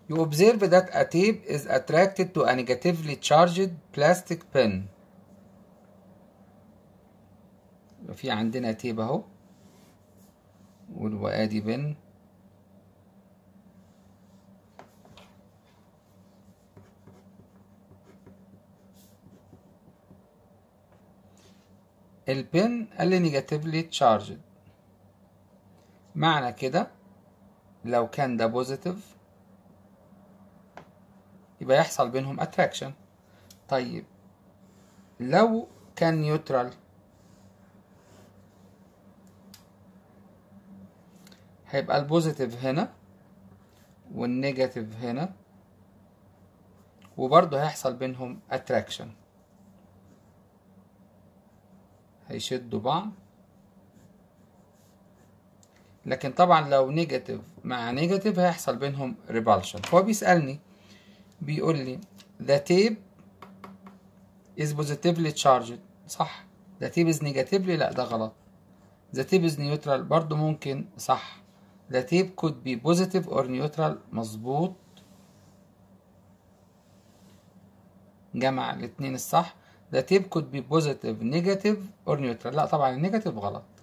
You observe that a tape is attracted to a negatively charged plastic pen. في عندنا تيب اهو وادي بن البن قال لي نيجاتيفلي تشارجد معنى كده لو كان ده بوزيتيف يبقى يحصل بينهم اتراكشن طيب لو كان نيوترال هيبقى البوزيتيف هنا والنيجاتيف هنا وبرضه هيحصل بينهم اتراكشن هيشدوا بعض لكن طبعا لو نيجاتيف مع نيجاتيف هيحصل بينهم ريبالشن هو بيسألني بيقول لي the tape is positively charged صح the tape is negatively لا ده غلط the tape is neutral برضو ممكن صح the tape could be positive or neutral مظبوط جمع الاتنين الصح the tape could be positive negative or neutral لا طبعا النيجاتيف غلط